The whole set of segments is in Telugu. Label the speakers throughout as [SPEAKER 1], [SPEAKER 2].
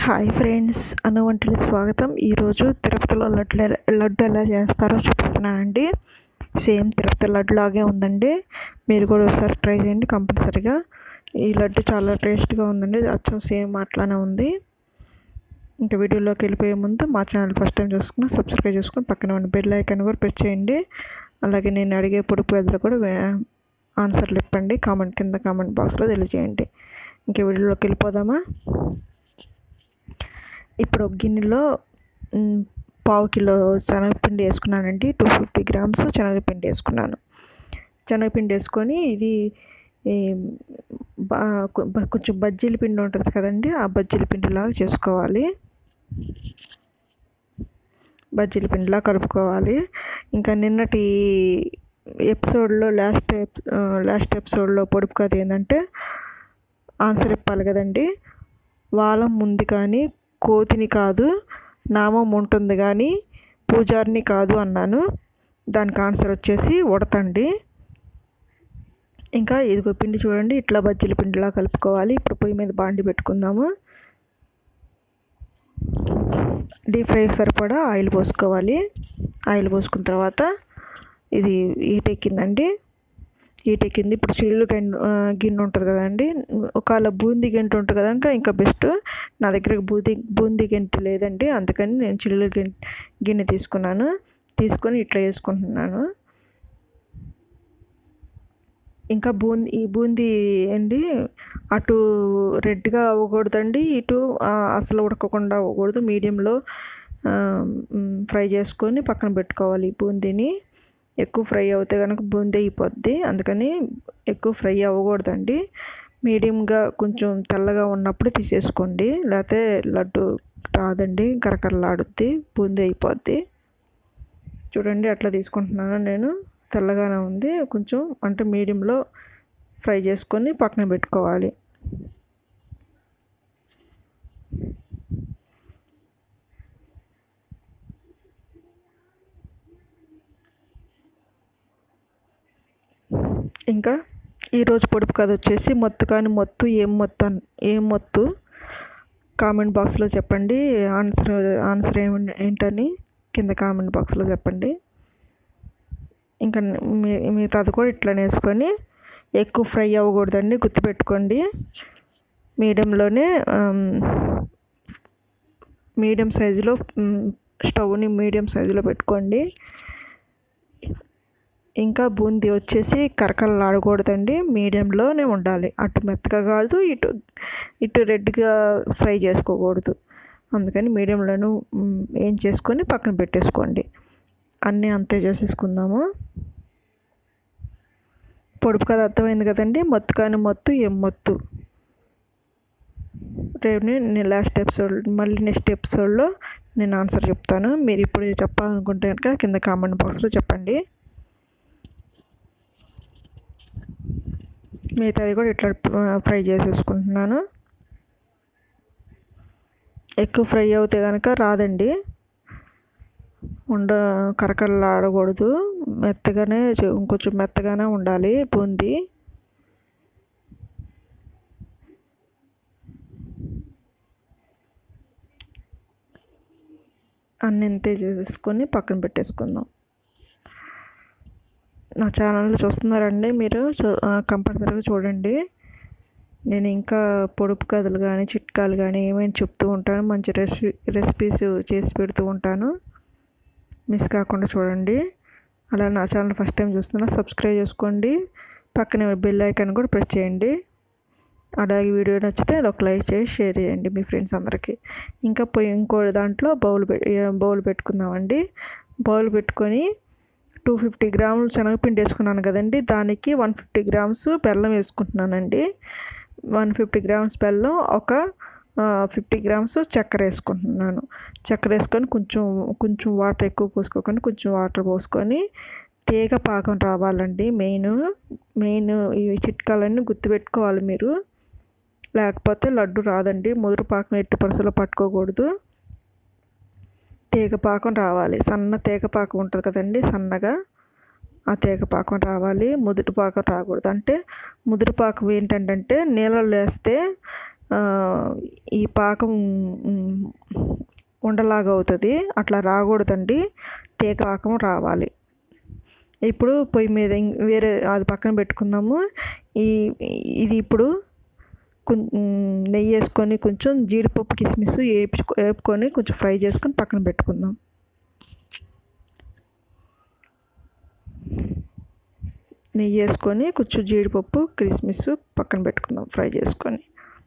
[SPEAKER 1] హాయ్ ఫ్రెండ్స్ అన్న వంటలు స్వాగతం ఈరోజు తిరుపతిలో లడ్డు ఎలా- లడ్డు ఎలా చేస్తారో చూపిస్తున్నానండి సేమ్ తిరుపతి లడ్డు లాగే ఉందండి మీరు కూడా ఒకసారి ట్రై చేయండి కంపల్సరీగా ఈ లడ్డు చాలా టేస్ట్గా ఉందండి అచ్చం సేమ్ అట్లానే ఉంది ఇంకా వీడియోలోకి వెళ్ళిపోయే ముందు మా ఛానల్ ఫస్ట్ టైం చూసుకుని సబ్స్క్రైబ్ చేసుకుని పక్కన ఉన్న బెల్ ఐకాన్ కూడా ప్రెస్ చేయండి అలాగే నేను అడిగే పొడుపు గదులు కూడా వే- ఆన్సర్లు ఇప్పండి కామెంట్ కింద కామెంట్ బాక్స్లో తెలియజేయండి ఇంకా వీడియోలోకి వెళ్ళిపోదామా ఇప్పుడు ఒక గిన్నెలో మ్, పావు కిలో శనగపిండి వేసుకున్నానండి టూ ఫిఫ్టీ గ్రామ్స్ శనగపిండి వేసుకున్నాను శనగపిండి వేసుకొని ఇది ఈ, బా కొ- బ- కొంచెం బజ్జీల పిండి ఉంటుంది కదండి ఆ బజ్జీల పిండిలాగా చేసుకోవాలి బజ్జీల పిండిలా కలుపుకోవాలి ఇంకా నిన్నటి ఎపిసోడ్లో లాస్ట్ ఎప్ లాస్ట్ ఎపిసోడ్లో పొడుపు కథ ఏంటంటే ఆన్సర్ ఇప్పాలి కదండి వాలం ముందు కానీ కోతిని కాదు నామం ఉంటుంది కానీ పూజారిని కాదు అన్నాను దానికి ఆన్సర్ వచ్చేసి ఉడతండి ఇంకా ఇదిగో పిండి చూడండి ఇట్లా బజ్జీల పిండిలా కలుపుకోవాలి ఇప్పుడు పొయ్యి మీద బాండి పెట్టుకుందాము డీప్ ఫ్రై సరిపడా ఆయిల్ పోసుకోవాలి ఆయిల్ పోసుకున్న తర్వాత ఇది హీట్ ఎక్కిందండి హీట్ ఎక్కింది ఇప్పుడు చిల్లు గిన్నె గిన్నె ఉంటుంది కదండి ఒకవేళ బూందీ గంట ఉంటుంది కనుక ఇంకా బెస్ట్ నా దగ్గర బూందీ బూందీ గంట లేదండి అందుకని నేను చిల్లు గిన్నె గిన్నె తీసుకున్నాను తీసుకొని ఇట్లా వేసుకుంటున్నాను ఇంకా బూందీ ఈ బూందీ అండి అటు రెడ్గా అవ్వకూడదండి ఇటు ఆ, అసలు ఉడకకుండా అవ్వకూడదు మీడియంలో ఫ్రై చేసుకొని పక్కన పెట్టుకోవాలి ఈ బూందీని ఎక్కువ ఫ్రై అవుతే కనుక బూందీ అయిపోద్ది అందుకని ఎక్కువ ఫ్రై అవ్వకూడదండి మీడియంగా కొంచెం తెల్లగా ఉన్నప్పుడు తీసేసుకోండి లేకపోతే లడ్డు రాదండి కరకరలాడుద్ది బూందీ అయిపోద్ది చూడండి అట్లా తీసుకుంటున్నాను నేను తెల్లగానే ఉంది కొంచెం అంటే మీడియంలో ఫ్రై చేసుకొని పక్కన పెట్టుకోవాలి ఇంకా ఈరోజు పొడుపు కథ వచ్చేసి మొత్తు కాని మొత్తు ఏం మొత్తు అన్- ఏం మొత్తు కామెంట్ బాక్స్లో చెప్పండి ఆన్సర్ ఆన్సర్ ఏమి ఏంటని కింద కామెంట్ బాక్స్లో చెప్పండి ఇంకా మీ మిగతాది కూడా ఇట్లా వేసుకొని ఎక్కువ ఫ్రై అవ్వకూడదండి గుర్తుపెట్టుకోండి మీడియంలోనే మీడియం సైజులో స్టవ్ని మీడియం సైజులో పెట్టుకోండి ఇంకా బూందీ వచ్చేసి కరకరలాడకూడదండి మీడియంలోనే ఉండాలి అటు మెత్తగా కాదు ఇటు ఇటు రెడ్గా ఫ్రై చేసుకోకూడదు అందుకని మీడియంలోనూ మ్, ఏం చేసుకొని పక్కన పెట్టేసుకోండి అన్నీ అంతే చేసేసుకుందాము పొడుపు కథ అర్థమైంది కదండి మొత్తు కానీ మొత్తు ఏం మొత్తు రేపు నేను లాస్ట్ ఎపిసోడ్ మళ్ళీ నెక్స్ట్ ఎపిసోడ్లో నేను ఆన్సర్ చెప్తాను మీరు ఇప్పుడు చెప్పాలనుకుంటే కనుక కింద కామెంట్ బాక్స్లో చెప్పండి మిగతాది కూడా ఇట్లా ఫ్రై చేసేసుకుంటున్నాను ఎక్కువ ఫ్రై అవుతే కనుక రాదండి ఉండ కరకరలాడకూడదు మెత్తగానే చే- ఇంకొంచెం మెత్తగానే ఉండాలి బూందీ అన్ని ఇంతే చేసేసుకొని పక్కన పెట్టేసుకుందాం నా ఛానల్ చూస్తున్నారండి మీరు చూ- ఆ, కంపల్సరీగా చూడండి నేను ఇంకా పొడుపు కథలు కానీ చిట్కాలు కానీ ఏమైనా చెప్తూ ఉంటాను మంచి రెసిపీ రెసిపీస్ చేసి పెడుతూ ఉంటాను మిస్ కాకుండా చూడండి అలా నా ఛానల్ ఫస్ట్ టైం చూస్తున్నా సబ్స్క్రైబ్ చేసుకోండి పక్కనే బెల్ ఐకాన్ కూడా ప్రెస్ చేయండి అలాగే వీడియో నచ్చితే ఒక లైక్ చేసి షేర్ చేయండి మీ ఫ్రెండ్స్ అందరికీ ఇంకా పోయి ఇంకో దాంట్లో బౌల్ పె బౌల్ పెట్టుకుందామండి బౌల్ పెట్టుకొని టూ ఫిఫ్టీ గ్రాములు శనగపిండి వేసుకున్నాను కదండి దానికి వన్ ఫిఫ్టీ గ్రామ్స్ బెల్లం వేసుకుంటున్నానండి వన్ ఫిఫ్టీ గ్రామ్స్ బెల్లం ఒక ఫిఫ్టీ గ్రామ్స్ చక్కెర వేసుకుంటున్నాను చక్కెర వేసుకొని కొంచెం కొంచెం వాటర్ ఎక్కువ పోసుకోకుండా కొంచెం వాటర్ పోసుకొని తీగ పాకం రావాలండి మెయిన్ మెయిన్ ఈ చిట్కాలన్నీ గుర్తుపెట్టుకోవాలి మీరు లేకపోతే లడ్డు రాదండి ముదురు పాకం ఎట్టి పరిస్థితుల్లో పట్టుకోకూడదు తీగ పాకం రావాలి సన్న తీగ పాకం ఉంటుంది కదండి సన్నగా ఆ తీగ పాకం రావాలి ముదురు పాకం రాకూడదు అంటే ముదురు పాకం ఏంటంటే నీళ్ళలో వేస్తే ఈ పాకం ఉండలాగా అవుతుంది అట్లా రాకూడదండి తీగ పాకం రావాలి ఇప్పుడు పొయ్యి మీద వేరే అది పక్కన పెట్టుకుందాము ఈ ఇది ఇప్పుడు నెయ్యి వేసుకొని కొంచెం జీడిపప్పు కిస్మిస్ వేపి వేపుకొని కొంచెం ఫ్రై చేసుకొని పక్కన పెట్టుకుందాం నెయ్యి వేసుకొని కొంచెం జీడిపప్పు కిస్మిస్ పక్కన పెట్టుకుందాం ఫ్రై చేసుకొని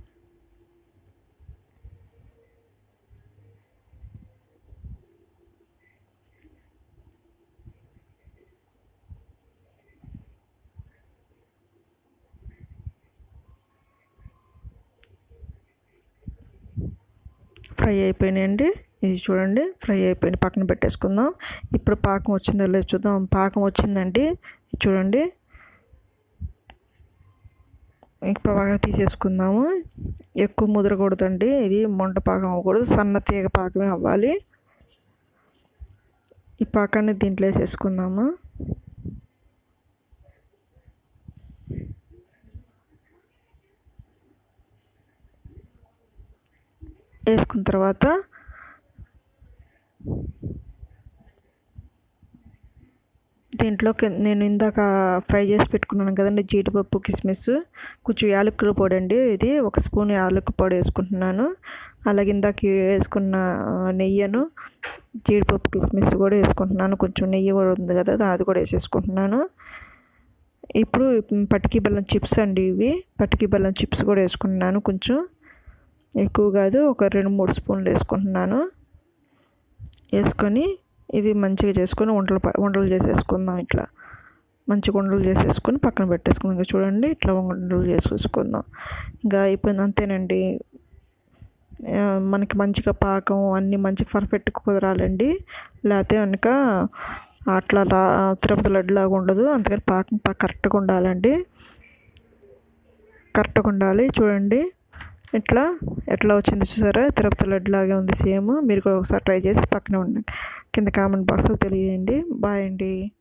[SPEAKER 1] ఫ్రై అయిపోయినాయండి ఇది చూడండి ఫ్రై అయిపోయింది పక్కన పెట్టేసుకుందాం ఇప్పుడు పాకం వచ్చిందో లేదో చూద్దాం పాకం వచ్చిందండి చూడండి ఇప్పుడు బాగా తీసేసుకుందాము ఎక్కువ ముదరకూడదండి ఇది మొంట పాకం అవ్వకూడదు సన్న తీగ పాకమే అవ్వాలి ఈ పాకాన్ని దీంట్లో వేసేసుకుందాము వేసుకున్న తర్వాత దీంట్లో నేను ఇందాక ఫ్రై చేసి పెట్టుకున్నాను కదండి జీడిపప్పు కిస్మిస్ కొంచెం యాలకుల పొడి అండి ఇది ఒక స్పూన్ యాలకుల పొడి వేసుకుంటున్నాను అలాగే ఇందాక వేసుకున్న నెయ్యను జీడిపప్పు కిస్మిస్ కూడా వేసుకుంటున్నాను కొంచెం నెయ్యి కూడా ఉంది కదా అది కూడా వేసేసుకుంటున్నాను ఇప్పుడు పటికి బెల్లం చిప్స్ అండి ఇవి పటికి బెల్లం చిప్స్ కూడా వేసుకుంటున్నాను కొంచెం ఎక్కువ కాదు ఒక రెండు మూడు స్పూన్లు వేసుకుంటున్నాను వేసుకొని ఇది మంచిగా చేసుకొని వంటలు వంటలు చేసేసుకుందాం ఇట్లా మంచిగా వంటలు చేసేసుకొని పక్కన పెట్టేసుకుందాం ఇంకా చూడండి ఇట్లా వంటలు చేసేసుకుందాం ఇంకా అయిపోయింది అంతేనండి మనకి మంచిగా పాకం అన్నీ మంచిగా పర్ఫెక్ట్ కుదరాలండి లేకపోతే కనుక అట్లా రా తిరుపతి లడ్డులాగా ఉండదు అందుకని పాకం కరెక్ట్గా ఉండాలండి కరెక్ట్గా ఉండాలి చూడండి ఇట్లా ఎట్లా వచ్చింది చూసారా తిరుపతి లడ్డు లాగే ఉంది సేమ్ మీరు కూడా ఒకసారి ట్రై చేసి పక్కనే ఉండండి కింద కామెంట్ బాక్స్లో తెలియజేయండి బాయ్ అండి